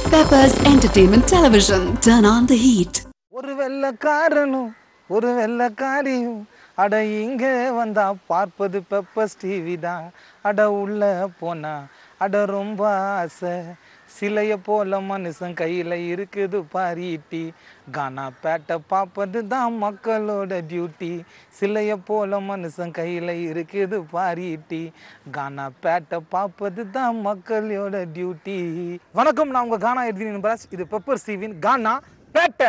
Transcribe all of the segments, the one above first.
Peppers Entertainment Television. Turn on the heat. ஒரு வெள்ளக்காரனும் ஒரு வெள்ளக்காரியும் அட இங்க வந்தா பார்ப்பது பெப்பர்ஸ் டிவி தான் அட உள்ள போனா அட ரொம்ப ஆசை சிலைய போல மனுஷன் கையில இருக்குது பாரிட்டி கானா பேட்டை பார்ப்பது தான் மக்களோட டியூட்டி சிலைய போல மனுஷன் கையில இருக்குது பாரிட்டி கானா பேட்டை பார்ப்பது தான் மக்களோட டியூட்டி வணக்கம் நான் உங்க கானா எதிரின் பராஸ் இது பெப்பர் டிவியின் கானா பேட்டை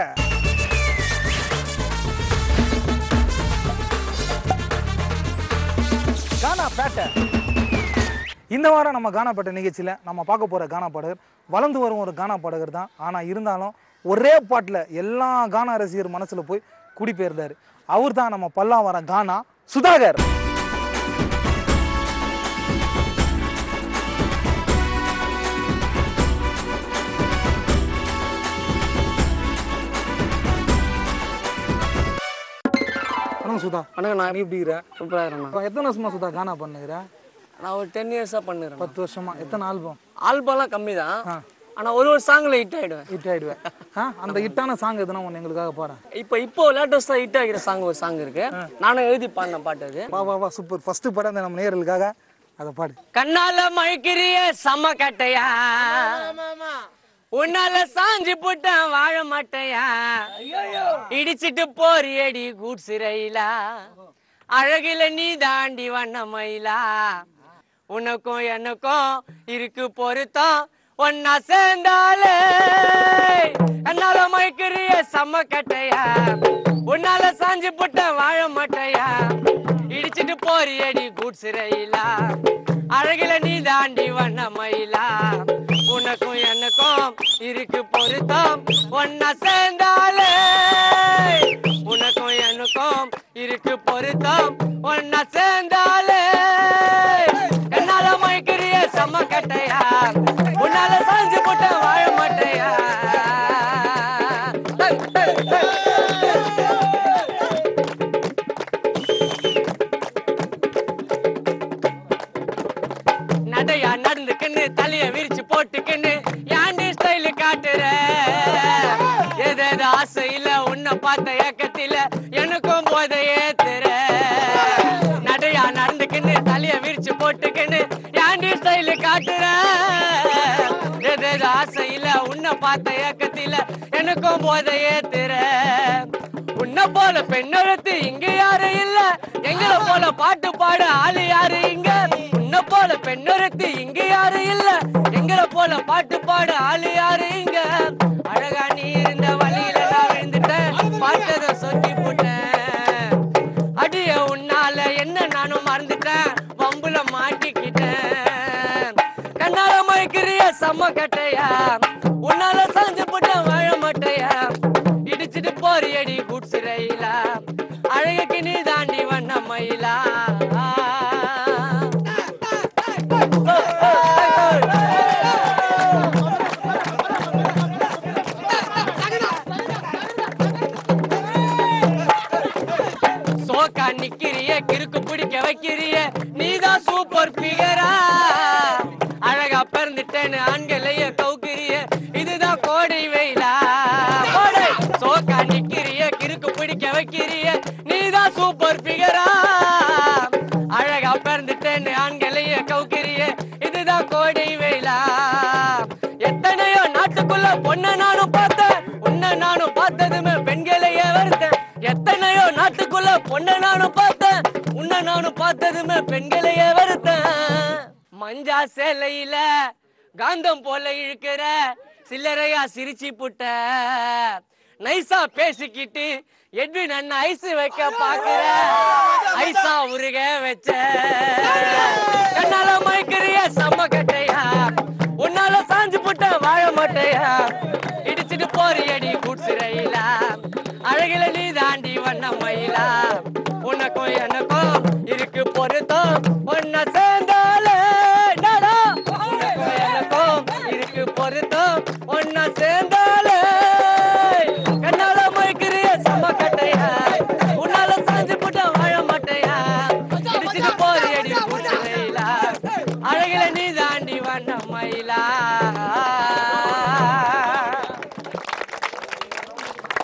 கானா பேட்டை இந்த வாரம் நம்ம கானா பேட்டை நிகழ்ச்சியில் நம்ம பார்க்க போகிற கானா பாடகர் வளர்ந்து வரும் ஒரு கானா பாடகர் தான் ஆனால் இருந்தாலும் ஒரே பாட்டில் எல்லா கானா ரசிகர் மனசில் போய் குடிபெயர்ந்தார் அவர் தான் நம்ம பல்லாவரம் கானா சுதாகர் வணக்கம் சுதா வணக்கம் நான் நீ எப்படி இருக்கிற சூப்பராக இருக்கிறேண்ணா இப்போ எத்தனை வருஷமா சுதா கானா பண்ணுகிற நான் ஒரு டென் இயர்ஸாக பண்ணுறேன் பத்து வருஷமா எத்தனை ஆல்பம் ஆல்பம்லாம் கம்மி தான் ஆனால் ஒரு ஒரு சாங்கில் ஹிட் ஆகிடுவேன் ஹிட் ஆயிடுவேன் ஆ அந்த ஹிட்டான சாங் எதுனா ஒன்று எங்களுக்காக பாரு இப்போ இப்போ லேட்டஸ்ட்டாக ஹிட் ஆகிற சாங் ஒரு சாங் இருக்கு நானும் எழுதி பாடின பாட்டு அது வா வா வா சூப்பர் ஃபர்ஸ்ட் படம் இந்த நம்ம நேயர்களுக்காக அதை பாடு கண்ணால மயக்கிறிய சம கட்டையா உன்னால சாஞ்சி புட்டேன் வாழ மாட்டையா இடிச்சிட்டு போறியடி கூட்ஸ் ரயிலா அழகில நீ தாண்டி வண்ண மயிலா உனக்கும் எனக்கும் இருக்கு பொருத்தம் ஒன்னா சேர்ந்தாலே என்னால மயக்கிறிய செம்ம கட்டையா உன்னால சாஞ்சி புட்டேன் வாழ மாட்டையா இடிச்சிட்டு போறியடி கூட்ஸ் ரயிலா அழகில நீ தாண்டி வண்ண மயிலா உனக்கும் எனக்கும் இருக்கு பொருத்தம் ஒன்னா சேர்ந்தாலே உனக்கும் எனக்கும் இருக்கு பொருத்தம் ஒன்னா சேர்ந்தாலே என்னால மயக்கிறிய செம்ம கட்டையா உன்னால சாஞ்சு போட்ட வாழ மாட்டையா நடையா நடந்துக்கின்னு தலைய விரிச்சு போட்டுக்கின்னு யாண்டி ஸ்டைல் காட்டுற எதேது ஆசையில உன்னை பார்த்த ஏக்கத்தில எனக்கும் போத ஏத்துற நடையா நடந்துக்கின்னு தலைய விரிச்சு போட்டுக்கின்னு யாண்டி ஸ்டைல் காட்டுற எதேது ஆசையில உன்னை பார்த்த ஏக்கத்தில எனக்கும் போத ஏத்துற உன்னை போல பெண்ணெழுத்து இங்க யாரும் இல்ல எங்களை போல பாட்டு பாட ஆளு யாரு இங்க உன்னை போல பெண்ணொருத்தி இங்க யாரு இல்ல எங்களை போல பாட்டு பாட ஆளு யாரு இங்க அழகா நீ இருந்த வழியில நான் விழுந்துட்டேன் பார்த்தத சொக்கி போட்டேன் அடிய உன்னால என்ன நானும் மறந்துட்டேன் வம்புல மாட்டிக்கிட்டேன் கண்ணால மயக்கிறிய செம்ம கட்டையா உன்னால சாஞ்சு போட்டேன் வாழ மாட்டையா இடிச்சிட்டு போறியடி குட்ஸ் ரயிலா அழகுக்கு நீ தாண்டி வண்ண மயிலா சோக்கா நிக்கிறிய கிறுக்கு பிடிக்க வைக்கிறிய நீதான் சூப்பர் பிகரா அழகா பிறந்துட்டேன்னு ஆண்களைய கவுக்கிறிய இதுதான் கோடை வெயிலா கோடை சோக்கா நிக்கிறிய கிறுக்கு பிடிக்க வைக்கிறிய நீதான் சூப்பர் பிகரா அழகா பிறந்துட்டேன்னு ஆண்களைய கவுக்கிறிய இதுதான் கோடை வெயிலா எத்தனையோ நாட்டுக்குள்ள பொண்ண நானும் பார்த்தேன் உன்னை நானும் பார்த்ததுமே பெண்களையே வருத்தேன் எத்தனையோ நாட்டுக்குள்ள பொண்ண நானும் பார்த்தேன் உன்னை நானும் பார்த்ததுமே பெண்களையே வருத்தேன் மஞ்சா சேலையில காந்தம் போல இழுக்கிற சில்லறையா சிரிச்சு புட்ட நைஸா பேசிக்கிட்டு எட்வின் அண்ணன் ஐஸ் வைக்க பாக்குற ஐஸா உருக வச்ச கண்ணால மயக்கிறிய செம்ம கட்டையா உன்னால சாஞ்சு புட்ட வாழ மாட்டையா இடிச்சிட்டு போறியடி கூட்ஸ் ரயிலா அழகில நீ தாண்டி வண்ண மயிலா உனக்கும் எனக்கும் இருக்கு பொருத்தம் ஒன்ன சேர்ந்தாலே டடா. உனக்கும் எனக்கும் இருக்கு பொருத்தம் ஒன்ன சேர்ந்தாலே கண்ணால மயக்கிறிய செம்ம கட்டையா உன்னால சாஞ்சு புட்ட வாழ மாட்டையா இடிச்சிட்டு போறியடி கூட்ஸ் ரயிலா அழகில நீ தாண்டி வண்ண மயிலா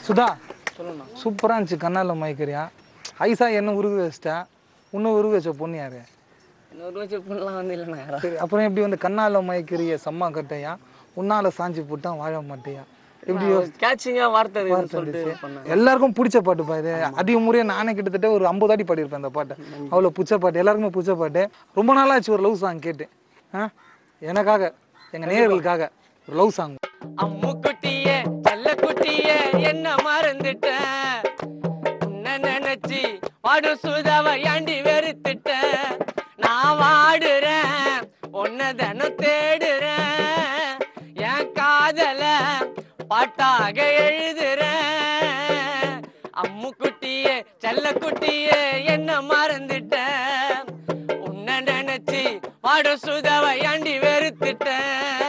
சுதா சொல்லுண்ணா சூப்பராக இருந்துச்சு கண்ணால் மயக்கிறியா ஐசா என்ன உருகு வச்சிட்டா இன்னும் உருகு வச்ச பொண்ணு யாரு இன்னொரு வருஷம் பொண்ணுலாம் வந்து இல்லைண்ணா யாரா சரி அப்புறம் எப்படி வந்து கண்ணால் மயக்கிறிய சம்மா கட்டையா உன்னால சாஞ்சி போட்டா வாழ மாட்டியா எப்படி கேட்சிங்கா வார்த்தை இருக்குன்னு வார்த்தை சொல்லிட்டு இருந்துச்சு. பண்ணேன் எல்லாருக்கும் பிடிச்ச பாட்டுப்பா இது அதிக முறையாக நானே கிட்டத்தட்ட ஒரு ஐம்பது அடி பாடியிருப்பேன் அந்த பாட்டை அவ்வளோ பிடிச்ச பாட்டு எல்லாருக்குமே பிடிச்ச பாட்டு ரொம்ப நாளாச்சு ஒரு லவ் சாங் கேட்டு ஆ எனக்காக எங்கள் நேயர்களுக்காக ஒரு லவ் சாங் அம்மு குட்டியே செல்ல குட்டியே என்ன மறந்துட்டேன் உன்னை நினைச்சு வாடு சுதாவ ஏண்டி வெறுத்துட்டேன் நான் வாடுறேன் உன்னை தினம் தேடுறேன் என் காதல பாட்டாக எழுதுறேன் அம்மு குட்டியே செல்ல குட்டியே என்ன மறந்துட்டேன் உன்னை நினைச்சு வாடு சுதாவ ஏண்டி வெறுத்துட்டேன்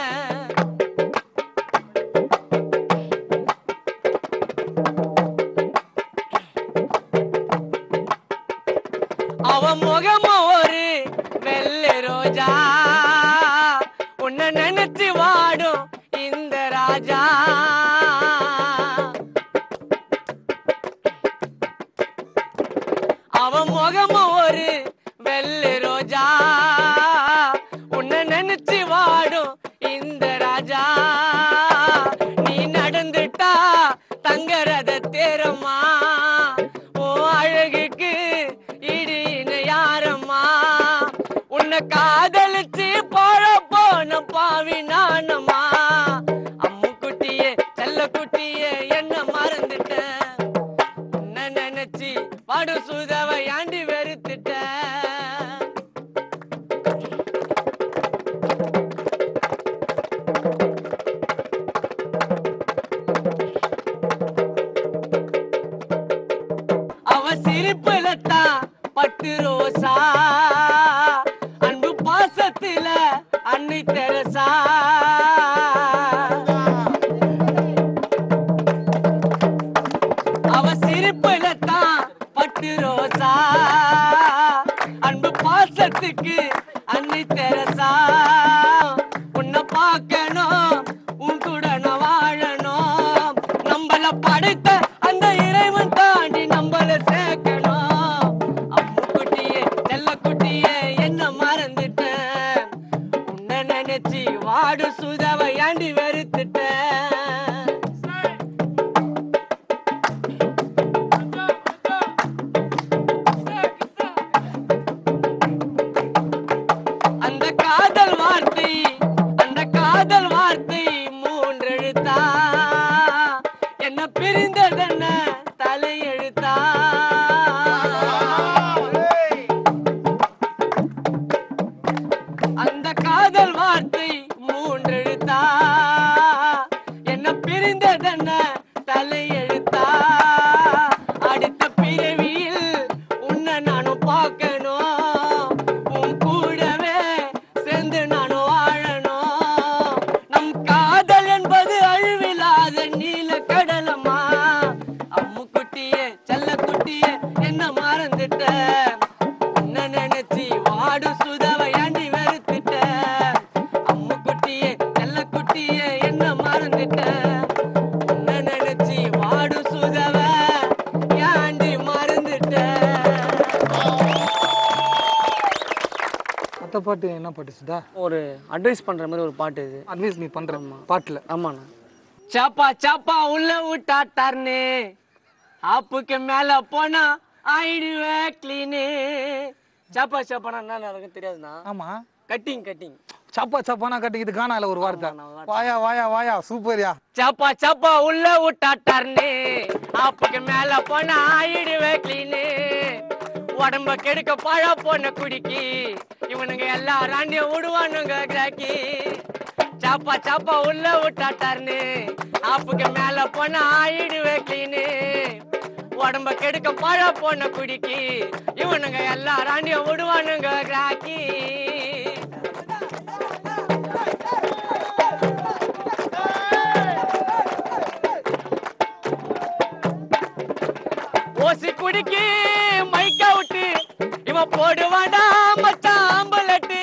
அவ முகமும் ஒரு வெள்ளை ரோஜா உன்னை நினைச்சு வாடும் இந்த ராஜா அவ முகமும் ஒரு வெள்ளை ரோஜா உன்னை நினைச்சு வாடும் இந்த ராஜா நீ நடந்துட்டா தங்கரத தேரம்மா ஓ அழகுக்கு இடி யாரம்மா உன்னை காதலிச்சு பழ போன பாவி நானம்மா அம்மு குட்டியே செல்ல குட்டியே என்ன மறந்துட்டேன் உன்னை நினைச்சு வாடு சுதவ ஆண்டி வெறுத்துட்டேன் அவ சிரிப்புல தான் பட்டு ரோசா அன்பு பாசத்துல அன்னை தெரசா அவ சிரிப்புல தான் பட்டு ரோசா அன்பு பாசத்துக்கு அன்னை தெரசா உன்னை பார்க்கணும் உன் கூட நான் வாழணும் நம்மள படைத்த அந்த இறைவன் தாண்டி நம்மள சேர்க்கணும் அம்மு குட்டியே செல்ல குட்டியே என்ன மறந்துட்டேன் உன்னை நினைச்சு வாடு சுதவை ஆண்டி வெறுத்துட்டேன் அந்த காதல் வார்த்தை அந்த காதல் வார்த்தை மூன்றெழுத்தா என்ன பிரிந்ததென்ன தலையெழுத்தா அந்த காதல் வார்த்தை மூன்றெழுத்தா என்ன பிரிந்ததென்ன தலையெழுத்தா அடுத்த பிறவியில் உன்னை நானும் பார்க்கணும் உன் கூடவே சேர்ந்து நானும் வாழணும் நம் காதல் என்பது அழிவில்லாத நீல கடலம்மா அம்மு குட்டியே செல்ல குட்டியே என்ன மறந்துட்ட உன்னை நினைச்சு வாடு சுதவை ஆண்டி வெறுத்துட்ட அம்மு குட்டியே செல்ல குட்டியே என்ன மறந்துட்ட உன்னை நினைச்சு வாடு சுதவ ஏண்டி மறந்துட்ட மற்ற பாட்டு என்ன பாட்டு சுதா ஒரு அட்வைஸ் பண்ற மாதிரி ஒரு பாட்டு இது அட்வைஸ் நீ பண்ற பாட்டில் ஆமாண்ணா சாப்பா சாப்பா உள்ள விட்டாட்டார்னு ஆப்புக்கு மேல போனா ஆயிடுவே கிளீனு சாப்பா சாப்பானா என்ன நடக்கும் தெரியாதுண்ணா ஆமா கட்டிங் கட்டிங் சப்பா சப்பானா கட்டிக்கிது காணால ஒரு வார்த்தை வாயா வாயா வாயா சூப்பர்யா சாப்பா சாப்பா உள்ள விட்டாட்டார்னு ஆப்புக்கு மேல போனா ஆயிடுவே கிளீனு உடம்ப கெடுக்க பழ போன குடிக்கி இவனுங்க எல்லா ராண்டியும் விடுவானுங்க கிராக்கி சாப்பா சாப்பா உள்ள விட்டாட்டார்னு ஆப்புக்கு மேல போனா ஆயிடுவே கிளீனு உடம்ப கெடுக்க பழ போன குடிக்கி இவனுங்க எல்லா ராண்டியும் விடுவானுங்க கிராக்கி ஓசி குடிக்கி மைக்க விட்டு இவன் போடுவாடா மச்சான் ஆம்பலட்டு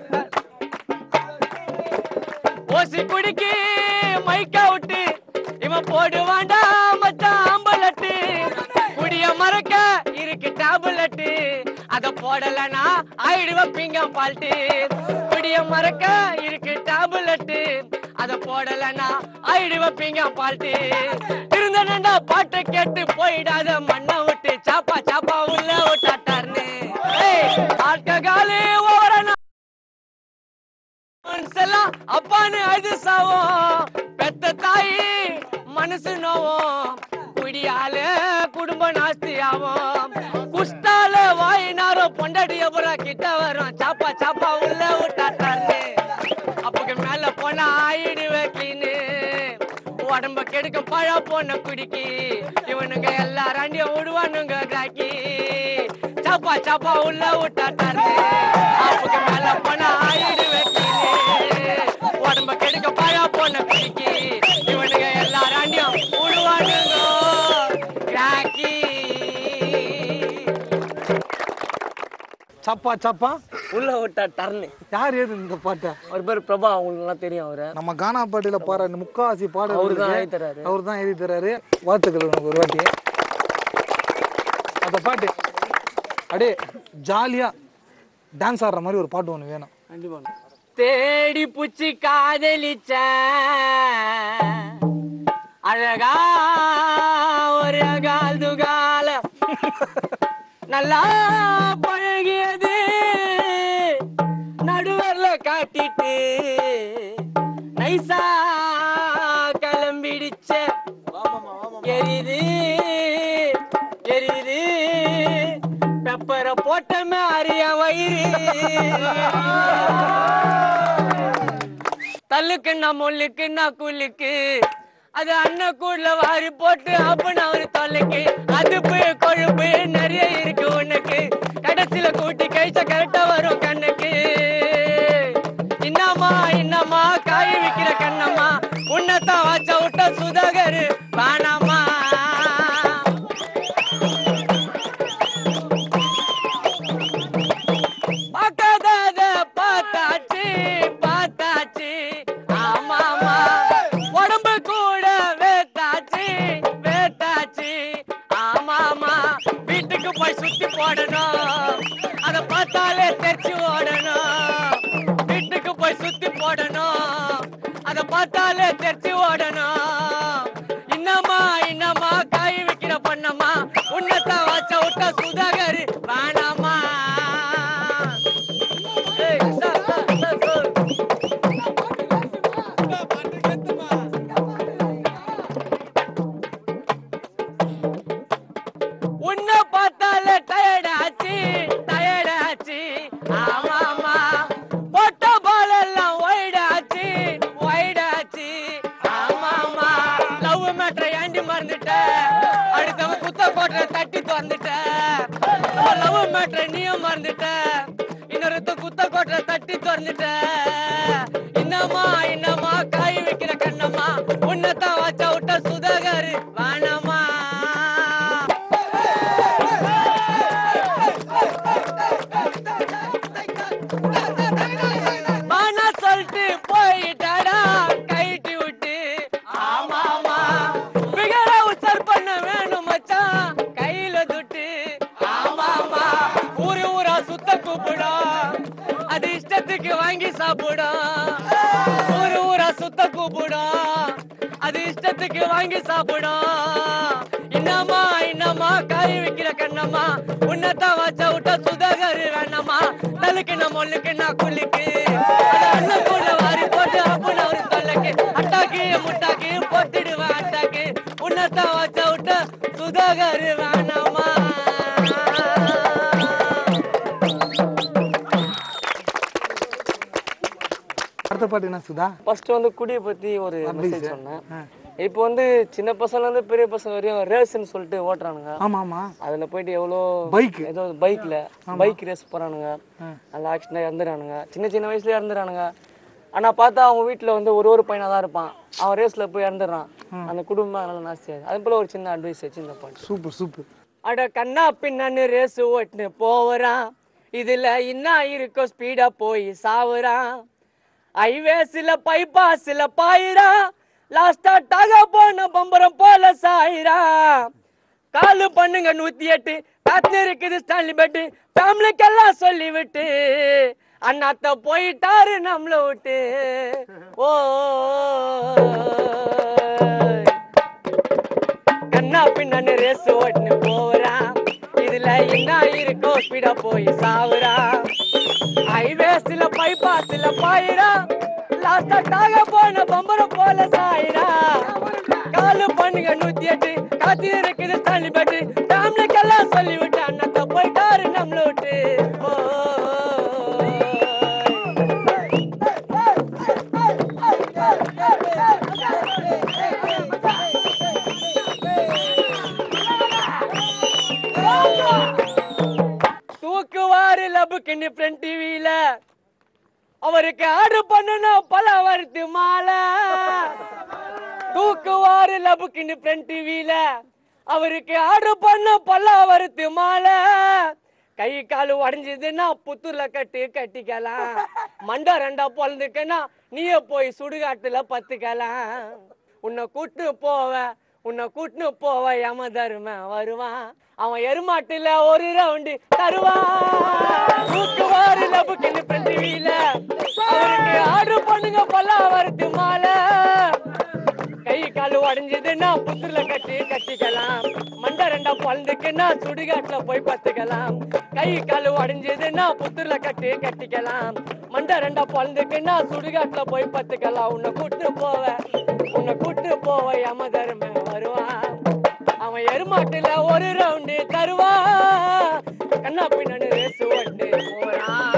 ஓசி குடிக்கி மைக்க விட்டு இவன் இவன் போடுவாண்டா மச்சான் ஆம்பலட்டு குடிய மறக்க இருக்கு டேப்லெட்டு அத போடலனா ஆயிடுவ பிங்க பால்ட்டு குடிய மறக்க இருக்கு டேப்லெட்டு அத போடலனா ஆயிடுவ பிங்க பால்ட்டு இருந்தனண்டா பாட்டை கேட்டு போயிடாத மண்ணை விட்டு சாப்பா சாப்பா உள்ள விட்டாட்டார்னு ஆட்காலே ஓரணா மனசெல்லாம் அப்பான்னு அழுது சாவோம் பெத்த தாயி மனசு நோவும் குடியால குடும்ப நாஸ்தி ஆகும் குஷ்டால வாயினாரோ பொண்டாடிய புறா கிட்ட வரும் சாப்பா சாப்பா உள்ள விட்டாட்டான்னு அப்பக்கு மேல போனா ஆயிடுவே கிளீனு உடம்ப கெடுக்கும் பழ போன குடிக்கி இவனுங்க எல்லாராண்டியும் விடுவானுங்க காக்கி சாப்பா சாப்பா உள்ள விட்டாட்டாரு அப்பக்கு மேல போனா ஆயிடுவே கிளீனு உடம்ப கெடுக்க பழ போன குடிக்கி இவனுங்க எல்லாராண்டியும் விடுவானுங்க காக்கி சப்பா சப்பா உள்ள விட்டா டர்னு யார் ஏது இந்த பாட்டை அவர் பேர் பிரபா அவங்களுக்கு நல்லா தெரியும் அவரை நம்ம கானா பாட்டில பாடுற இந்த முக்காவாசி பாடல் அவரு தான் எழுதி தர்றாரு. அவர் தான் எழுதி தராரு வாழ்த்துக்கள் உனக்கு ஒரு வாட்டி அந்த பாட்டு அப்படியே ஜாலியா டான்ஸ் ஆடுற மாதிரி ஒரு பாட்டு ஒன்று வேணும் கண்டிப்பா தேடி புச்சி காதலிச்ச அழகா ஒரு அகால் துகால நல்லா பழகியது நடுவர்ல காட்டிட்டு நைசா கிளம்பிடுச்ச எரியுது எரியுது பெப்பரை போட்டமே அறிய வயிறு தள்ளுக்குன்னா முள்ளுக்குன்னா குள்ளுக்கு அது அண்ணன் கூடல வாரி போட்டு அப்பன ஒரு தொல்லைக்கு அதுப்பு கொழுப்பு நிறைய இருக்கு உனக்கு கடைசியில கூட்டி கழிச்ச கரெக்டா வரும் கண்ணுக்கு என்னம்மா என்னம்மா காய விக்கிற கண்ணம்மா உன்னத்தான் வாச்ச விட்ட சுதாகர் வேணாமா பார்க்காதத பார்த்தாச்சு பார்த்தாச்சு ஆமாமா உடம்பு கூட வேத்தாச்சு வேத்தாச்சு ஆமாமா வீட்டுக்கு போய் சுத்தி போடணும் அத பார்த்தாலே தெரிச்சு ஓடணும் வீட்டுக்கு போய் சுத்தி போடணும் அத பார்த்தாலே தெரிச்சு ஓடணும் இன்னமா இன்னமா காய் வைக்கிற பண்ணம்மா உன்னத்தான் வச்ச விட்ட சுதாகர் வேணாமா ஏய், சார், சார், சார், சார். உன்னை பார்த்தாலே டயர்ட் ஆச்சு டயர்ட் ஆச்சு ஆமாமா போட்ட பால் எல்லாம் ஒயிட் ஆச்சு ஒயிட் ஆச்சு ஆமாமா லவ் மேட்ரை ஏண்டி மறந்துட்ட அடுத்தவன் குத்த கோட்டை தட்டி திறந்துட்ட லவ் மேட்ரை நீயும் மறந்துட்ட இன்னொருத்த குத்த கோட்டை தட்டி திறந்துட்ட இன்னமா இன்னமா காய் வைக்கிற கண்ணம்மா உன்னத்தான் வச்ச விட்ட சுதாகர் வேணாமா வானா சொல்லிட்டு போயிட்டாடா கைட்டி விட்டு ஆமாமா பிகர உசர் பண்ண வேணும் மச்சான் கையில துட்டு ஆமாமா ஊரு ஊரா சுத்த கூப்பிடும் அது இஷ்டத்துக்கு வாங்கி சாப்பிடும் ஊரு ஊரா சுத்த கூப்பிடும் அது இஷ்டத்துக்கு வாங்கி சாப்பிடும் இன்னமா இன்னமா காய் வைக்கிற கண்ணம்மா உன்னத்தான் வச்ச விட்ட சுதாகர் வேணாமா தலுக்கு நம்ம ஒல்லுக்கு நான் குளிக்கு அட அண்ணன் கூட வாரி போட்டு அப்புன ஒரு தொல்லைக்கு அட்டாக்கு முட்டாக்கு போட்டுடுவேன் அட்டாக்கு உன்னத்தான் வச்ச விட்ட சுதாகர் வேணாமா அடுத்த பாட்டு என்ன சுதா ஃபர்ஸ்ட் வந்து குடியை பத்தி ஒரு Advice. மெசேஜ் சொன்னேன் ஆ. இப்போ வந்து சின்ன பசங்கல இருந்து பெரிய பசங்க வரையும் ரேஸ்ன்னு சொல்லிட்டு ஓட்டுறானுங்க ஆமா ஆமா அதுல போயிட்டு எவ்வளோ Bike. ஏதோ பைக்ல பைக் ரேஸ் போறானுங்க நல்லா ஆக்சிடென்ட் இறந்துறானுங்க சின்ன சின்ன வயசுல இறந்துறானுங்க ஆனா பார்த்தா அவங்க வீட்ல வந்து ஒரு ஒரு பையனா தான் இருப்பான் அவன் ரேஸ்ல போய் இறந்துடுறான் அந்த குடும்பம் அதனால நாஸ்தியாது அது போல ஒரு சின்ன அட்வைஸ் வச்சு இந்த பாட்டு சூப்பர் சூப்பர் அட கண்ணா பின்னான்னு ரேஸ் ஓட்டுன்னு போவறான் இதுல இன்னா இருக்கோ ஸ்பீடா போய் சாவுறான் ஹைவேஸ்ல பைபாஸ்ல பாயிறான் லாஸ்டா டாகா போன பம்பரம் போல சாயிரா காலு பண்ணுங்க நூத்தி எட்டு காத்து இருக்குது ஸ்டான்லி பெட்டு ஃபேமிலிக்கெல்லாம் சொல்லி விட்டு அண்ணாத்த போயிட்டாரு நம்மள விட்டு ஓ கண்ணா பின்னு ரேஸ் ஓட்டுன்னு போறான் இதுல என்ன இருக்கோ ஸ்பீடா போய் சாவுறான் ஹைவேஸ்ல பைபாஸ்ல பாயிரா லாஸ்டா டாக போன பம்பரம் போல சாயிரா காலு பண்ணுங்க நூத்தி எட்டு காத்தி இருக்குது தள்ளி பட்டு ஃபேமிலிக்கெல்லாம் சொல்லி விட்டு அண்ணத்த போயிட்டாரு நம்மள விட்டு ஓ தூக்குவாரு லபுக்குன்னு ஃப்ரண்ட் டிவியில அவருக்கு ஆர்டர் பண்ணணும் பல வருத்து மாலை தூக்குவாரு லபுக்குன்னு ஃப்ரண்ட் டிவியில அவருக்கு ஆர்டர் பண்ண பல வருத்து மாலை கை கால் உடஞ்சதுன்னா புத்தூர்ல கட்டு கட்டிக்கலாம் மண்டை ரெண்டா பொழந்துக்கன்னா நீயே போய் சுடுகாட்டுல பத்துக்கலாம் உன்னை கூட்டு போவ உன்னை கூட்டுன்னு போவ யம தரும வருவான் அவன் எருமாட்டுல ஒரு ரவுண்டு தருவான் தூக்குவாரு லபுக்குன்னு ஃப்ரண்ட் டிவியில அவருக்கு ஆர்டர் பண்ணுங்க பல்லா வருது மாலை கை கால் உடஞ்சதுன்னா புத்துல கட்டி கட்டிக்கலாம் மண்டை ரெண்டா பழந்துக்குன்னா சுடுகாட்டுல போய் பத்துக்கலாம் கை கால் உடஞ்சதுன்னா புத்துல கட்டி கட்டிக்கலாம் மண்டை ரெண்டா பழந்துக்குன்னா சுடுகாட்டுல போய் பத்துக்கலாம் உன்னை கூட்டு போவ உன்னை கூட்டு போவ யம தரும வருவான் அவன் எருமாட்டுல ஒரு ரவுண்டு தருவான் கண்ணா பின்னாடி ரேஸ் ஓட்டு போறான்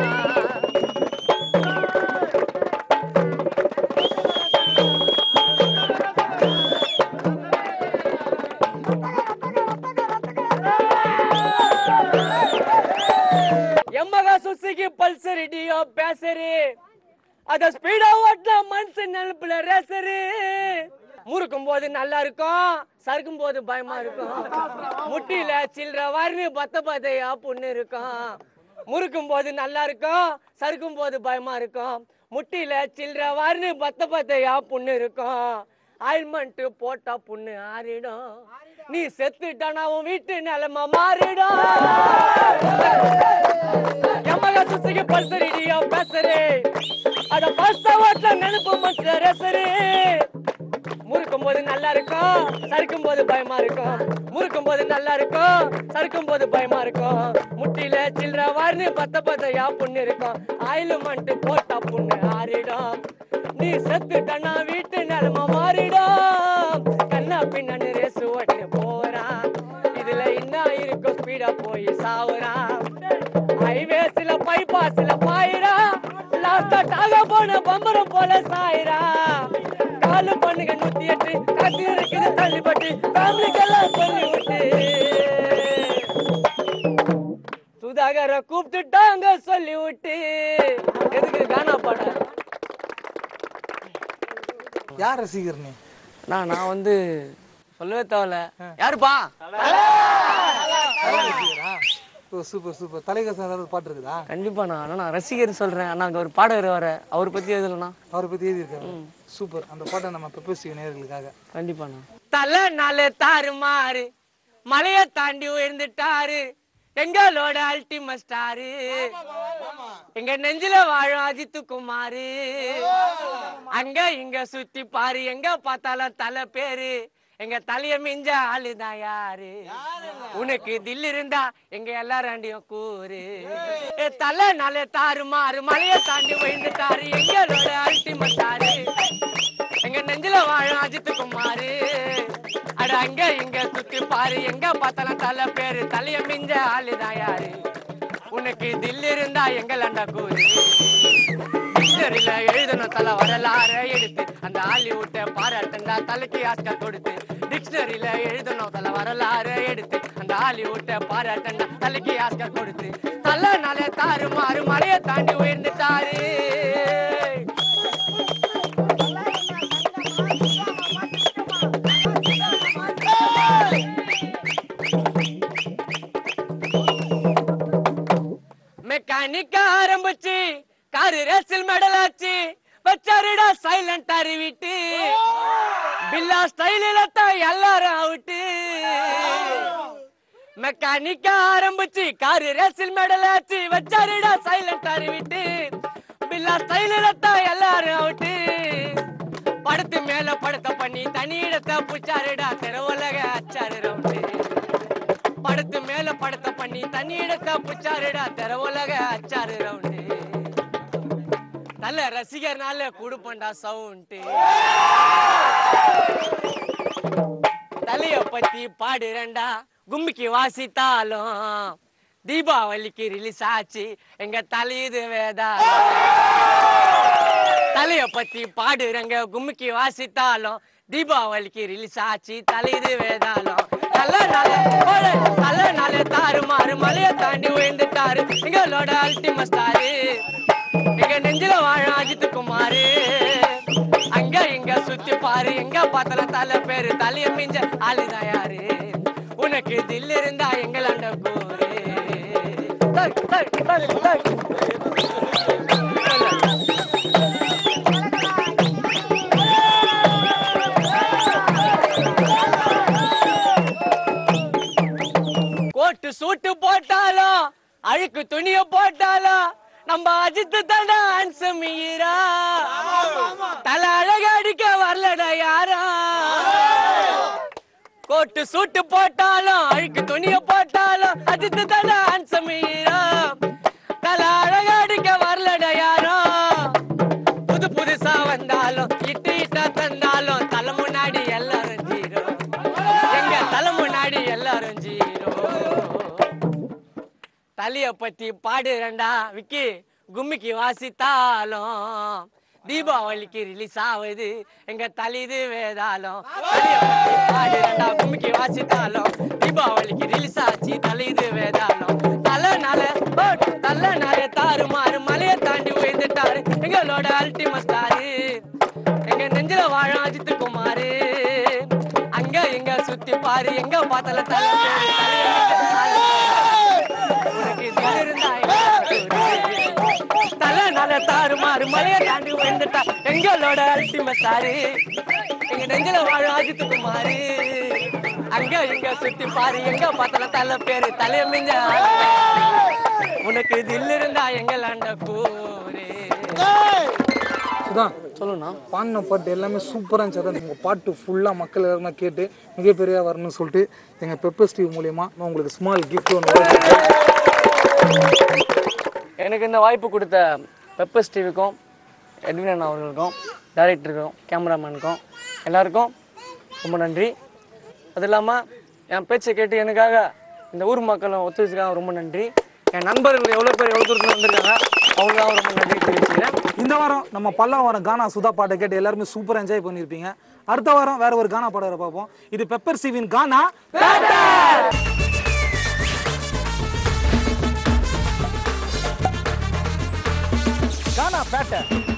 எம்மகா சுசுகி பல்சர் டியோ பேசரு அத ஸ்பீடா ஓட்டின மனசு நெருப்புல ரேசரு முறுக்கும் போது நல்லா இருக்கும் சறுக்கும் போது பயமா இருக்கும் முட்டியில சில்லற வரு பத்த பத்தையா புண்ணு இருக்கும் முறுக்கும் போது நல்லா இருக்கும் சறுக்கும் போது பயமா இருக்கும் முட்டியில சில்லற வரு பத்த பத்தையா புண்ணு இருக்கும் ஆயில்மெண்ட் போட்டா புண்ணு ஆறிடும் நீ செத்துட்டானா உன் வீட்டு நிலைமை மாறிடும் எம்மக சுசுகி பல்சரிடியோ பேசரு அத பஸ்த ஓட்ட நினைப்பு மச்ச ரசரு முறுக்கும் போது நல்லா இருக்கும் சறுக்கும் போது பயமா இருக்கும் முறுக்கும் போது நல்லா இருக்கும் சறுக்கும் போது பயமா இருக்கும் முட்டியில சில்லற வார்னு பத்த பத்தையா புண்ணு இருக்கும் ஆயிலு மண்ட்டு போட்டா புண்ணு ஆறிடும் நீ செத்துட்டனா வீட்டு நிலைமை மாறிடும் கண்ணா பின்னாடி ரேசு ஓட்டு போறான் இதுல என்ன இருக்கும் ஸ்பீடா போய் சாவுறான் ஹைவேஸ்ல பைபாஸ்ல பாயிரா லாஸ்டா டாக போன பம்பரம் போல சாயிரா காலு பண்ணுங்க நூத்தி எட்டு கத்தி இருக்குது தள்ளிப்பட்டு ஃபேமிலிக்கெல்லாம் சொல்லி விட்டு சுதாகர கூப்பிட்டுட்டாங்க சொல்லி விட்டு எதுக்கு கானா பாட யார் ரசிகர் நீ நான் நான் வந்து சொல்லவே தேவையில்ல யாருப்பா ரசிகரா ஓ சூப்பர் சூப்பர் தலைகசம் ஏதாவது பாட்டு இருக்குதா கண்டிப்பா நான் ஆனா நான் ரசிகர் சொல்றேன் ஆனா அங்க ஒரு பாடகர் வர அவர் பத்தி எதுலண்ணா அவரை பத்தி எழுதியிருக்காரு சூப்பர் அந்த பாட்டை நம்ம பெப்பசி நேர்களுக்காக கண்டிப்பாண்ணா தலை நாலு தாறு மாறு மலைய தாண்டி உயர்ந்துட்டாரு எங்களோட அல்டிமேட் ஸ்டாரு எங்க நெஞ்சில வாழும் அஜித்து குமாரு அங்க இங்க சுத்தி பாரு எங்க பார்த்தாலும் தலை பேரு எங்க தலைய மிஞ்ச ஆளுதான் யாரு உனக்கு தில் இருந்தா எங்க எல்லாராண்டியும் கூறு ஏ, தலை நாளே தாறு மாறு மலைய தாண்டி உயர்ந்துட்டாரு எங்களோட அல்டிமேட் ஸ்டாரு எங்க நெஞ்சில வாழும் அஜித் குமாரு அட அங்க இங்க சுத்தி பாரு எங்க பார்த்தாலும் தலை பேரு தலைய மிஞ்ச ஆளுதான் யாரு உனக்கு தில் இருந்தா எங்களண்டா கூறு டிக்ஷனரியில எழுதணும் தலை வரலாற எடுத்து அந்த ஹாலிவுட்ட பாராட்டண்டா தலைக்கு ஆஸ்கர் கொடுத்து டிக்ஷனரியில எழுதணும் தலை வரலாற எடுத்து அந்த ஹாலிவுட்ட பாராட்டண்டா தலைக்கு ஆஸ்கர் கொடுத்து தலை நாளே தாறு மாறு மலையை தாண்டி உயர்ந்துட்டாரு மெக்கானிக்க ஆரம்பிச்சு காரு ரேசில் மெடல் ஆச்சு வச்சாருடா சைலண்ட் அருவி விட்டு பில்லா ஸ்டைலில் தான் எல்லாரும் அவுட்டு மெக்கானிக்கா ஆரம்பிச்சு காரு ரேசில் மெடல் ஆச்சு வச்சாருடா சைலண்ட் அறிவிட்டு பில்லா ஸ்டைலில் தான் எல்லாரும் அவுட்டு படத்து மேல படத்தை பண்ணி தனி இடத்தை புச்சாருடா தெருவுலக அச்சாரு ரவுண்டு படத்து மேல படத்தை பண்ணி தனி இடத்தை புச்சாருடா தெருவுலக அச்சாரு ரவுண்டு நல்ல ரசிகர்னால குடுப்பண்டா சவுண்டு தலைய பத்தி பாடுறேன்டா கும்மிக்கு வாசித்தாலும் தீபாவளிக்கு ரிலீஸ் ஆச்சு எங்க தலையுது வேதா தலைய பத்தி பாடுறங்க கும்மிக்கு வாசித்தாலும் தீபாவளிக்கு ரிலீஸ் ஆச்சு தலையுது வேதாளம் நல்ல நாள போடு, நல்ல நாள தாறு மாறு மலைய தாண்டி உயர்ந்துட்டாரு எங்களோட அல்டிம ஸ்டாரு எங்க நெஞ்சில வாழ அஜித் குமாரு அங்க இங்க சுத்தி பாரு எங்க பார்த்தாலும் தலை பேரு தலைய மிஞ்ச ஆளுதான் யாரு உனக்கு தில் இருந்தா எங்களாண்ட கூறு டக், டக், டக், டக். கோட்டு சூட்டு போட்டாலும் அழுக்கு துணிய போட்டாலும் நம்ம அஜித்து தானே அன்சமீரா தலை அழகா அடிக்க வரலடா யாரா கோட்டு சூட்டு போட்டாலும் அழுக்கு துணிய போட்டாலும் அஜித்து தானே அன்சமீரா தலை அழகா அடிக்க வரலடா யாரோ புது புதுசா வந்தாலும் இட்டு இட்டா தந்தாலும் தலை முன்னாடி எல்லாரும் ஜீரோ எங்க தலை முன்னாடி எல்லாரும் ஜீரோ தலைய பத்தி பாடுறேன்டா விக்கி கும்மிக்கு வாசித்தாலும் தீபாவளிக்கு ரிலீஸ் ஆகுது எங்க தலைது வேதாளம் தலைய பத்தி பாடுறேன்டா கும்மிக்கு வாசித்தாலும் தீபாவளிக்கு ரிலீஸ் ஆச்சு தலைது வேதாளம் தலை நாள தலை நாள தாறு மாறு மலையை தாண்டி உயர்ந்துட்டாரு எங்களோட அல்டிம ஸ்டாரு எங்க நெஞ்சில வாழ அஜித் குமாரு அங்க எங்க சுத்தி பாரு எங்க பார்த்தால தலை பேரு, தலைய மிஞ்ச ஆளு. உனக்கு தில் இருந்தா எங்க தலை நல்ல தாறு மாறு மலையை தாண்டி வந்துட்டா எங்களோட அல்டிம சாரு எங்க நெஞ்சில வாழ அஜித் குமாரு அங்க இங்க சுத்தி பாரு எங்க பார்த்தால தலை பேரு தலைய மிஞ்ச ஆளு. உனக்கு தில் இருந்தா எங்களாண்ட கூறு சுதான் சொல்லுண்ணா பாடின பாட்டு எல்லாமே சூப்பராக இருந்துச்சு அதான் உங்கள் பாட்டு ஃபுல்லாக மக்கள் எல்லாருமே கேட்டு மிகப்பெரிய வரணும்னு சொல்லிட்டு எங்கள் பெப்பர் ஸ்டீவ் மூலியமா நான் உங்களுக்கு ஸ்மால் கிஃப்ட் ஒன்று எனக்கு இந்த வாய்ப்பு கொடுத்த பெப்பர்ஸ் டிவிக்கும் எட்வின் அண்ணா அவர்களுக்கும் டைரக்டருக்கும் கேமராமேனுக்கும் எல்லாருக்கும் ரொம்ப நன்றி அது இல்லாமல் என் பேச்சை கேட்டு எனக்காக இந்த ஊர் மக்களும் ஒத்துழைச்சுக்காக ரொம்ப நன்றி என் நண்பர்கள் எவ்வளோ பேர் எவ்வளோ தூரத்தில் வந்திருக்காங்க அவங்களுக்காக ரொம்ப நன்றி தெரிவிச்சுக்கிறேன் இந்த வாரம் நம்ம பல்லவ வாரம் கானா சுதா பாட்டை கேட்டு எல்லாருமே சூப்பராக என்ஜாய் பண்ணியிருப்பீங்க அடுத்த வாரம் வேற ஒரு கானா பாடகரை பார்ப்போம் இது பெப்பர் சிவின் கானா கானா பேட்டை